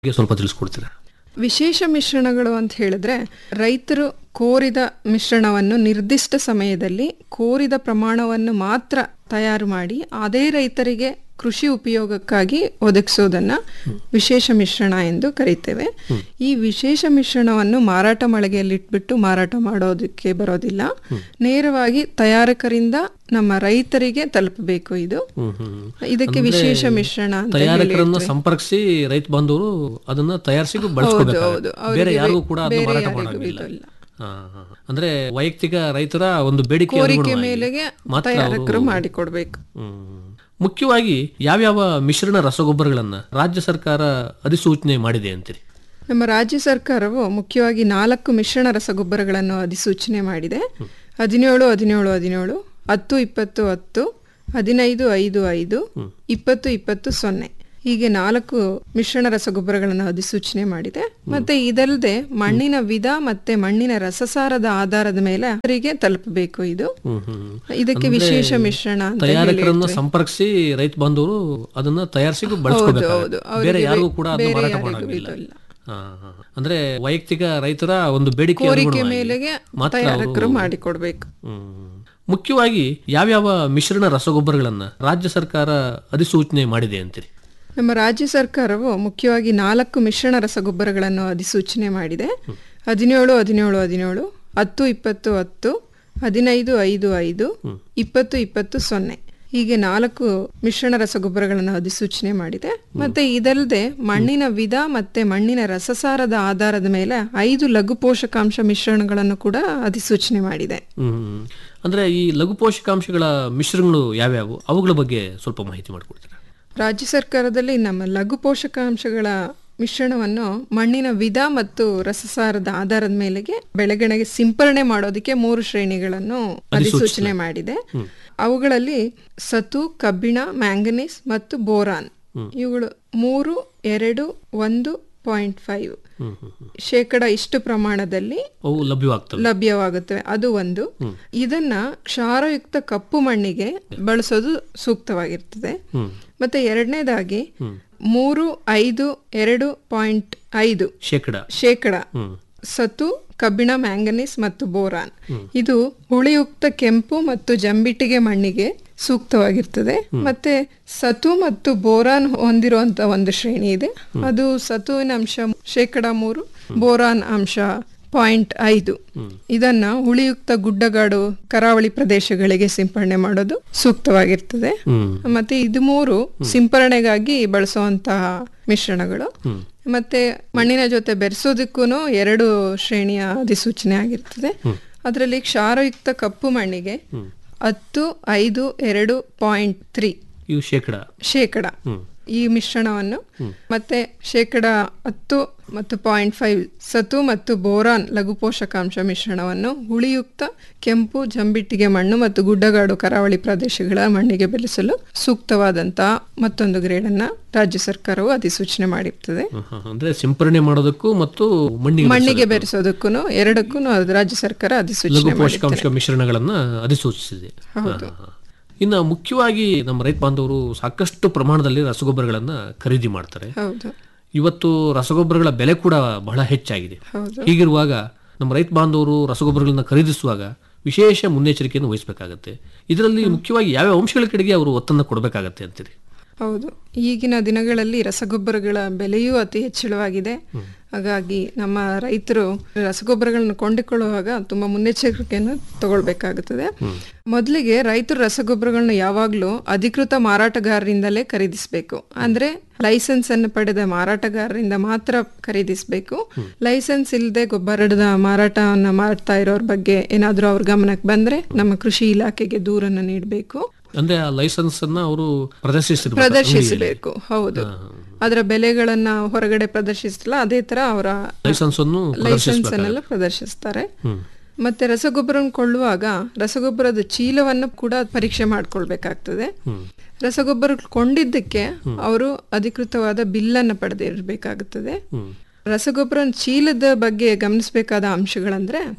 ಬಗ್ಗೆ ಸ್ವಲ್ಪ ತಿಳಿಸ್ಕೊಡ್ತೀರಾ ವಿಶೇಷ ಮಿಶ್ರಣಗಳು ಅಂತ ಹೇಳಿದ್ರೆ ರೈತರು ಕೋರಿದ ಮಿಶ್ರಣವನ್ನು ನಿರ್ದಿಷ್ಟ ಸಮಯದಲ್ಲಿ ಕೋರಿದ ಪ್ರಮಾಣವನ್ನು ಮಾತ್ರ ತಯಾರು ಮಾಡಿ ಅದೇ ರೈತರಿಗೆ ಕೃಷಿ ಉಪಯೋಗಕ್ಕಾಗಿ ಒದಗಿಸೋದನ್ನ ವಿಶೇಷ ಮಿಶ್ರಣ ಎಂದು ಕರೀತೇವೆ ಈ ವಿಶೇಷ ಮಿಶ್ರಣವನ್ನು ಮಾರಾಟ ಮಳಿಗೆಯಲ್ಲಿ ಇಟ್ಬಿಟ್ಟು ಮಾರಾಟ ಮಾಡೋದಕ್ಕೆ ಬರೋದಿಲ್ಲ ನೇರವಾಗಿ ತಯಾರಕರಿಂದ ನಮ್ಮ ರೈತರಿಗೆ ತಲುಪಬೇಕು ಇದು ಹ್ಮ್, ಹ್ಮ್. ಇದಕ್ಕೆ ಅಂದ್ರೆ ವಿಶೇಷ ಮಿಶ್ರಣ ಅಂತ ತಯಾರಕರನ್ನ ಹೇಳಿ ಸಂಪರ್ಕಿಸಿ ರೈತ ಬಾಂಧವರು ಅದನ್ನ ತಯಾರಿಸಿ ಹೌದು, ಬಳಸ್ಕೋಬೇಕಾಗುತ್ತೆ ಅವ್ರಿಗೆ ಬೇರೆ ಯಾರಿಗೂ ಕೂಡ ಅದನ್ನ ಬೇರೆ ಮಾರಾಟ ಯಾರಿಗೂ ಮಾಡೋಂಗಿಲ್ಲ ಇಲ್ಲ. ಹಾ, ಹಾ. ಅಂದ್ರೆ ವೈಯಕ್ತಿಕ ರೈತರ ಒಂದು ಬೇಡಿಕೆ ಕೋರಿಕೆ ಅನುಗುಣವಾಗಿ ಮೇಲೆಗೆ ಮಾತ್ರ ತಯಾರಕರು ಅವರು- ಮಾಡಿಕೊಡ್ಬೇಕು ಹ್ಮ್. ಮುಖ್ಯವಾಗಿ ಯಾವ್ಯಾವ ಮಿಶ್ರಣ ರಸಗೊಬ್ಬರಗಳನ್ನ ರಾಜ್ಯ ಸರ್ಕಾರ ಅಧಿಸೂಚನೆ ಮಾಡಿದೆ ಅಂತೀರಿ ನಮ್ಮ ರಾಜ್ಯ ಸರ್ಕಾರವು ಮುಖ್ಯವಾಗಿ ನಾಲ್ಕು ಮಿಶ್ರಣ ರಸಗೊಬ್ಬರಗಳನ್ನು ಅಧಿಸೂಚನೆ ಮಾಡಿದೆ ಹದಿನೇಳು ಹದಿನೇಳು ಹದಿನೇಳು ಹತ್ತು ಇಪ್ಪತ್ತು ಹತ್ತು ಹದಿನೈದು ಐದು ಐದು ಇಪ್ಪತ್ತು ಇಪ್ಪತ್ತು ಸೊನ್ನೆ ಹೀಗೆ ನಾಲ್ಕು ಮಿಶ್ರಣ ರಸಗೊಬ್ಬರಗಳನ್ನು ಅಧಿಸೂಚನೆ ಮಾಡಿದೆ ಮತ್ತೆ ಇದಲ್ಲದೆ ಮಣ್ಣಿನ ವಿಧ ಮತ್ತೆ ಮಣ್ಣಿನ ರಸಸಾರದ ಆಧಾರದ ಮೇಲೆ ಅವರಿಗೆ ತಲುಪಬೇಕು ಇದು ಹ್ಮ್, ಹ್ಮ್. ಇದಕ್ಕೆ ಅಂದ್ರೆ ವಿಶೇಷ ಮಿಶ್ರಣ ಅಂತ ತಯಾರಕರನ್ನ ಸಂಪರ್ಕಿಸಿ ರೈತ ಬಾಂಧವರು ಅದನ್ನ ತಯಾರಿಸಿ ಬಳಸ್ಕೋಬೇಕಾಗುತ್ತೆ ಹೌದು. ಅವ್ರಿಗೆ ಬೇರೆ ಯಾರಿಗೂ ಕೂಡ ಅದನ್ನ ಬೇರೆ ಮಾರಾಟ ಯಾರಿಗೂ ಮಾಡೋಂಗಿಲ್ಲ ಇಲ್ಲ. ಹಾ, ಹಾ. ಅಂದ್ರೆ ವೈಯಕ್ತಿಕ ರೈತರ ಒಂದು ಬೇಡಿಕೆ ಕೋರಿಕೆ ಅನುಗುಣವಾಗಿ ಮೇಲೆಗೆ ಮಾತ್ರ ತಯಾರಕರು ಅವರು- ಮಾಡಿಕೊಡ್ಬೇಕು ಹ್ಮ್. ಮುಖ್ಯವಾಗಿ ಯಾವ್ಯಾವ ಮಿಶ್ರಣ ರಸಗೊಬ್ಬರಗಳನ್ನ ರಾಜ್ಯ ಸರ್ಕಾರ ಅಧಿಸೂಚನೆ ಮಾಡಿದೆ ಅಂತೀರಿ ನಮ್ಮ ರಾಜ್ಯ ಸರ್ಕಾರವು ಮುಖ್ಯವಾಗಿ ನಾಲ್ಕು ಮಿಶ್ರಣ ರಸಗೊಬ್ಬರಗಳನ್ನು ಅಧಿಸೂಚನೆ ಮಾಡಿದೆ ಹದಿನೇಳು ಹದಿನೇಳು ಹದಿನೇಳು ಹತ್ತು ಇಪ್ಪತ್ತು ಹತ್ತು ಹದಿನೈದು ಐದು ಐದು ಇಪ್ಪತ್ತು ಇಪ್ಪತ್ತು ಸೊನ್ನೆ ಹೀಗೆ ನಾಲ್ಕು ಮಿಶ್ರಣ ರಸಗೊಬ್ಬರಗಳನ್ನು ಅಧಿಸೂಚನೆ ಮಾಡಿದೆ ಮತ್ತೆ ಇದಲ್ಲದೆ ಮಣ್ಣಿನ ವಿಧ ಮತ್ತೆ ಮಣ್ಣಿನ ರಸಸಾರದ ಆಧಾರದ ಮೇಲೆ ಐದು ಲಘು ಪೋಷಕಾಂಶ ಮಿಶ್ರಣಗಳನ್ನು ಕೂಡ ಅಧಿಸೂಚನೆ ಮಾಡಿದೆ ಹ್ಮ್ ಅಂದ್ರೆ ಈ ಲಘು ಪೋಷಕಾಂಶಗಳ ಮಿಶ್ರಣಗಳು ಯಾವ್ಯಾವು ಅವುಗಳ ಬಗ್ಗೆ ಸ್ವಲ್ಪ ಮಾಹಿತಿ ಮಾಡಿಕೊಡ್ತೀರಾ ರಾಜ್ಯ ಸರ್ಕಾರದಲ್ಲಿ ನಮ್ಮ ಲಘು ಪೋಷಕಾಂಶಗಳ ಮಿಶ್ರಣವನ್ನು ಮಣ್ಣಿನ ವಿಧ ಮತ್ತು ರಸಸಾರದ ಆಧಾರದ ಮೇಲೆಗೆ ಬೆಳೆಗಳಿಗೆ ಸಿಂಪರಣೆ ಮಾಡೋದಕ್ಕೆ ಮೂರು ಶ್ರೇಣಿಗಳನ್ನು ಅಧಿಸೂಚನೆ ಮಾಡಿದೆ ಅವುಗಳಲ್ಲಿ ಸತು ಕಬ್ಬಿಣ ಮ್ಯಾಂಗನೀಸ್ ಮತ್ತು ಬೋರಾನ್ ಇವುಗಳು ಮೂರು ಎರಡು ಒಂದು ಪಾಯಿಂಟ್ ಫೈವ್ ಹ್ಮ್ ಹ್ಮ್ ಹ್ಮ್. ಶೇಕಡ ಇಷ್ಟು ಪ್ರಮಾಣದಲ್ಲಿ ಅವು ಲಭ್ಯವಾಗ್ತವೆ ಲಭ್ಯವಾಗುತ್ತವೆ ಅದು ಒಂದು ಇದನ್ನ ಕ್ಷಾರಯುಕ್ತ ಕಪ್ಪು ಮಣ್ಣಿಗೆ ಬಳಸೋದು ಸೂಕ್ತವಾಗಿರ್ತದೆ ಹ್ಮ್ ಮತ್ತೆ ಎರಡನೇದಾಗಿ ಮೂರು ಐದು ಎರಡು ಪಾಯಿಂಟ್ ಐದು ಶೇಕಡ ಶೇಕಡ ಹ್ಮ್ ಸತು ಕಬ್ಬಿಣ ಮ್ಯಾಂಗನೀಸ್ ಮತ್ತು ಬೋರಾನ್ ಇದು ಹುಳಿಯುಕ್ತ ಕೆಂಪು ಮತ್ತು ಜಂಬಿಟ್ಟಿಗೆ ಮಣ್ಣಿಗೆ ಸೂಕ್ತವಾಗಿರ್ತದೆ ಮತ್ತೆ ಸತು ಮತ್ತು ಬೋರಾನ್ ಹೊಂದಿರುವಂತ ಒಂದು ಶ್ರೇಣಿ ಇದೆ ಅದು ಸತುವಿನ ಅಂಶ ಶೇಕಡ ಮೂರು ಬೋರಾನ್ ಅಂಶ ಪಾಯಿಂಟ್ ಐದು ಇದನ್ನ ಹುಳಿಯುಕ್ತ ಗುಡ್ಡಗಾಡು ಕರಾವಳಿ ಪ್ರದೇಶಗಳಿಗೆ ಸಿಂಪರಣೆ ಮಾಡೋದು ಸೂಕ್ತವಾಗಿರ್ತದೆ ಹ್ಮ್ ಮತ್ತೆ ಇದು ಮೂರು ಸಿಂಪರಣೆಗಾಗಿ ಬಳಸುವಂತಹ ಮಿಶ್ರಣಗಳು ಮತ್ತೆ ಮಣ್ಣಿನ ಜೊತೆ ಬೆರೆಸೋದಕ್ಕೂ ಎರಡು ಶ್ರೇಣಿಯ ಅಧಿಸೂಚನೆ ಆಗಿರ್ತದೆ ಅದರಲ್ಲಿ ಕ್ಷಾರಯುಕ್ತ ಕಪ್ಪು ಮಣ್ಣಿಗೆ ಹತ್ತು ಐದು ಎರಡು ಪಾಯಿಂಟ್ ತ್ರೀ ಇವು ಶೇಕಡ ಶೇಕಡ ಹ್ಮ್ ಈ ಮಿಶ್ರಣವನ್ನು ಮತ್ತೆ ಶೇಕಡ ಹತ್ತು ಮತ್ತು ಪಾಯಿಂಟ್ ಫೈವ್ ಸತು ಮತ್ತು ಬೋರಾನ್ ಲಘು ಪೋಷಕಾಂಶ ಮಿಶ್ರಣವನ್ನು ಹುಳಿಯುಕ್ತ ಕೆಂಪು ಜಂಬಿಟ್ಟಿಗೆ ಮಣ್ಣು ಮತ್ತು ಗುಡ್ಡಗಾಡು ಕರಾವಳಿ ಪ್ರದೇಶಗಳ ಮಣ್ಣಿಗೆ ಬೆಳೆಸಲು ಸೂಕ್ತವಾದಂತಹ ಮತ್ತೊಂದು ಗ್ರೇಡನ್ನ ರಾಜ್ಯ ಸರ್ಕಾರವು ಅಧಿಸೂಚನೆ ಮಾಡಿರ್ತದೆ ಹ, ಹ. ಅಂದ್ರೆ ಸಿಂಪರಣೆ ಮಾಡೋದಕ್ಕೂ ಮತ್ತು ಮಣ್ಣಿಗೆ ಮಣ್ಣಿಗೆ ಬೆರೆಸೋದಕ್ಕೂ ಎರಡಕ್ಕೂ ರಾಜ್ಯ ಸರ್ಕಾರ ಲಘು ಅಧಿಸೂಚನೆ ಮಾಡಿರ್ತದೆ ಪೋಷಕಾಂಶ ಮಿಶ್ರಣಗಳನ್ನ ಅಧಿಸೂಚಿಸಿದೆ ಹ, ಹ, ಹ. ಇನ್ನು ಮುಖ್ಯವಾಗಿ ನಮ್ಮ ರೈತ ಬಾಂಧವರು ಸಾಕಷ್ಟು ಪ್ರಮಾಣದಲ್ಲಿ ರಸಗೊಬ್ಬರಗಳನ್ನ ಖರೀದಿ ಮಾಡ್ತಾರೆ ಹೌದು ಇವತ್ತು ರಸಗೊಬ್ಬರಗಳ ಬೆಲೆ ಕೂಡ ಬಹಳ ಹೆಚ್ಚಾಗಿದೆ ಹೌದು ಹೀಗಿರುವಾಗ ನಮ್ಮ ರೈತ ಬಾಂಧವರು ರಸಗೊಬ್ಬರಗಳನ್ನ ಖರೀದಿಸುವಾಗ ವಿಶೇಷ ಮುನ್ನೆಚ್ಚರಿಕೆಯನ್ನು ವಹಿಸಬೇಕಾಗತ್ತೆ ಇದರಲ್ಲಿ ಮುಖ್ಯವಾಗಿ ಯಾವ್ಯಾವ ಅಂಶಗಳ ಕಡೆಗೆ ಅವರು ಒತ್ತನ್ನು ಕೊಡಬೇಕಾಗತ್ತೆ ಅಂತೀರಿ ಹೌದು ಈಗಿನ ದಿನಗಳಲ್ಲಿ ರಸಗೊಬ್ಬರಗಳ ಬೆಲೆಯೂ ಅತಿ ಹೆಚ್ಚಳವಾಗಿದೆ ಹಾಗಾಗಿ ನಮ್ಮ ರೈತರು ರಸಗೊಬ್ಬರಗಳನ್ನು ಕೊಂಡುಕೊಳ್ಳುವಾಗ ತುಂಬಾ ಮುನ್ನೆಚ್ಚರಿಕೆಯನ್ನು ತಗೊಳ್ಬೇಕಾಗುತ್ತದೆ ಮೊದಲಿಗೆ ರೈತರು ರಸಗೊಬ್ಬರಗಳನ್ನು ಯಾವಾಗಲೂ ಅಧಿಕೃತ ಮಾರಾಟಗಾರರಿಂದಲೇ ಖರೀದಿಸಬೇಕು ಅಂದ್ರೆ ಲೈಸೆನ್ಸ್ ಅನ್ನು ಪಡೆದ ಮಾರಾಟಗಾರರಿಂದ ಮಾತ್ರ ಖರೀದಿಸಬೇಕು ಲೈಸೆನ್ಸ್ ಇಲ್ಲದೆ ಗೊಬ್ಬರದ ಮಾರಾಟವನ್ನ ಮಾಡ್ತಾ ಇರೋರ ಬಗ್ಗೆ ಏನಾದರೂ ಅವ್ರ ಗಮನಕ್ಕೆ ಬಂದ್ರೆ ನಮ್ಮ ಕೃಷಿ ಇಲಾಖೆಗೆ ದೂರನ್ನು ನೀಡಬೇಕು ಅಂದ್ರೆ ಆ ಲೈಸೆನ್ಸ್ ಅನ್ನ ಅವರು ಪ್ರದರ್ಶಿಸಿರ್ಬೇಕು ಪ್ರದರ್ಶಿಸಬೇಕು ಹೌದು ಅದರ ಬೆಲೆಗಳನ್ನ ಹೊರಗಡೆ ಪ್ರದರ್ಶಿಸಲ್ಲ ಅದೇ ತರ ಅವರ ಲೈಸೆನ್ಸ್ ಅನ್ನು ಲೈಸೆನ್ಸ್ ಅನ್ನೆಲ್ಲ ಪ್ರದರ್ಶಿಸ್ತಾರೆ ಮತ್ತೆ ರಸಗೊಬ್ಬರ ಕೊಳ್ಳುವಾಗ ರಸಗೊಬ್ಬರದ ಚೀಲವನ್ನು ಕೂಡ ಪರೀಕ್ಷೆ ಮಾಡ್ಕೊಳ್ಬೇಕಾಗ್ತದೆ ರಸಗೊಬ್ಬರ ಕೊಂಡಿದ್ದಕ್ಕೆ ಅವರು ಅಧಿಕೃತವಾದ ಬಿಲ್ಲನ್ನು ಪಡೆದಿರಬೇಕಾಗುತ್ತದೆ ರಸಗೊಬ್ಬರ ಚೀಲದ ಬಗ್ಗೆ ಗಮನಿಸಬೇಕಾದ ಅಂಶಗಳಂದ್ರೆ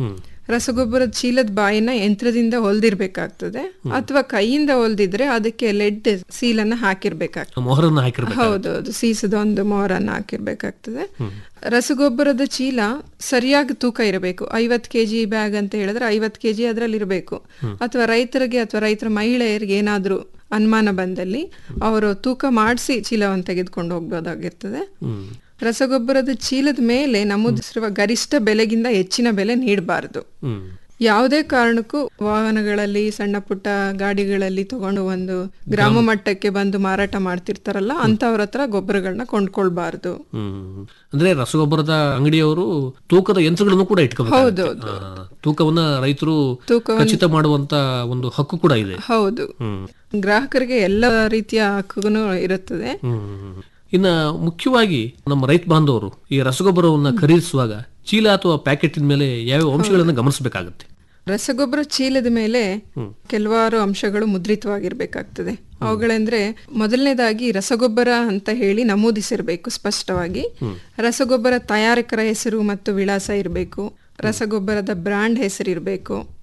ರಸಗೊಬ್ಬರದ ಚೀಲದ ಬಾಯಿನ ಯಂತ್ರದಿಂದ ಹೊಲ್ದಿರ್ಬೇಕಾಗ್ತದೆ ಅಥವಾ ಕೈಯಿಂದ ಹೊಲ್ದಿದ್ರೆ ಅದಕ್ಕೆ ಲೆಡ್ ಸೀಲನ್ನ ಹಾಕಿರ್ಬೇಕಾಗ್ತದೆ ಮೊಹರನ್ನ ಹಾಕಿರ್ಬೇಕು ಹೌದೌದು ಸೀಸದ ಒಂದು ಮೊಹರನ್ನ ಹಾಕಿರ್ಬೇಕಾಗ್ತದೆ ರಸಗೊಬ್ಬರದ ಚೀಲ ಸರಿಯಾಗಿ ತೂಕ ಇರಬೇಕು ಐವತ್ ಕೆಜಿ ಬ್ಯಾಗ್ ಅಂತ ಹೇಳಿದ್ರೆ ಐವತ್ ಕೆಜಿ ಅದ್ರಲ್ಲಿ ಇರಬೇಕು ಅಥವಾ ರೈತರಿಗೆ ಅಥವಾ ರೈತರ ಮಹಿಳೆಯರಿಗೆ ಏನಾದ್ರೂ ಅನುಮಾನ ಬಂದಲ್ಲಿ ಅವರು ತೂಕ ಮಾಡಿಸಿ ಚೀಲವನ್ನು ತೆಗೆದುಕೊಂಡು ಹೋಗ್ಬೋದಾಗಿರ್ತದೆ ಹ್ಮ್ ರಸಗೊಬ್ಬರದ ಚೀಲದ ಮೇಲೆ ನಮೂದಿಸಿರುವ ಗರಿಷ್ಠ ಬೆಲೆಗಿಂತ ಹೆಚ್ಚಿನ ಬೆಲೆ ನೀಡಬಾರದು ಹ್ಮ್ ಯಾವುದೇ ಕಾರಣಕ್ಕೂ ವಾಹನಗಳಲ್ಲಿ ಸಣ್ಣ ಪುಟ್ಟ ಗಾಡಿಗಳಲ್ಲಿ ತಗೊಂಡು ಒಂದು ಗ್ರಾಮ ಮಟ್ಟಕ್ಕೆ ಬಂದು ಮಾರಾಟ ಮಾಡ್ತಿರ್ತಾರಲ್ಲ ಅಂತವ್ರ ಹತ್ರ ಗೊಬ್ಬರಗಳನ್ನ ಕೊಂಡ್ಕೊಳ್ಬಾರ್ದು ಹ್ಮ್ ಅಂದ್ರೆ ರಸಗೊಬ್ಬರದ ಅಂಗಡಿಯವರು ತೂಕದ ಯಂತ್ರಗಳನ್ನು ಕೂಡ ಇಟ್ಕೋಬೇಕು ತೂಕವನ್ನ ರೈತರು ತೂಕವನ್ನ- ಖಚಿತ ಮಾಡುವಂತ ಒಂದು ಹಕ್ಕು ಕೂಡ ಇದೆ ಹೌದು ಹ್ಮ್ ಗ್ರಾಹಕರಿಗೆ ಎಲ್ಲ ರೀತಿಯ ಹಕ್ಕುನು ಇರುತ್ತದೆ ಹ್ಮ್. ಇನ್ನ ಮುಖ್ಯವಾಗಿ ನಮ್ಮ ರೈತ ಬಾಂಧವರು ಈ ರಸಗೊಬ್ಬರವನ್ನ ಖರೀದಿಸುವಾಗ ಚೀಲ ಅಥವಾ ಪ್ಯಾಕೆಟಿನ ಮೇಲೆ ಯಾವ ಅಂಶಗಳನ್ನು ಗಮನಿಸಬೇಕಾಗುತ್ತೆ ರಸಗೊಬ್ಬರ ಚೀಲದ ಮೇಲೆ ಕೆಲವಾರು ಅಂಶಗಳು ಮುದ್ರಿತವಾಗಿರ್ಬೇಕಾಗ್ತದೆ ಅವುಗಳೆಂದ್ರೆ ಮೊದಲನೇದಾಗಿ ರಸಗೊಬ್ಬರ ಅಂತ ಹೇಳಿ ನಮೂದಿಸಿರ್ಬೇಕು ಸ್ಪಷ್ಟವಾಗಿ ರಸಗೊಬ್ಬರ ತಯಾರಕರ ಹೆಸರು ಮತ್ತು ವಿಳಾಸ ಇರಬೇಕು ರಸಗೊಬ್ಬರದ ಬ್ರಾಂಡ್ ಹೆಸರು ಇರಬೇಕು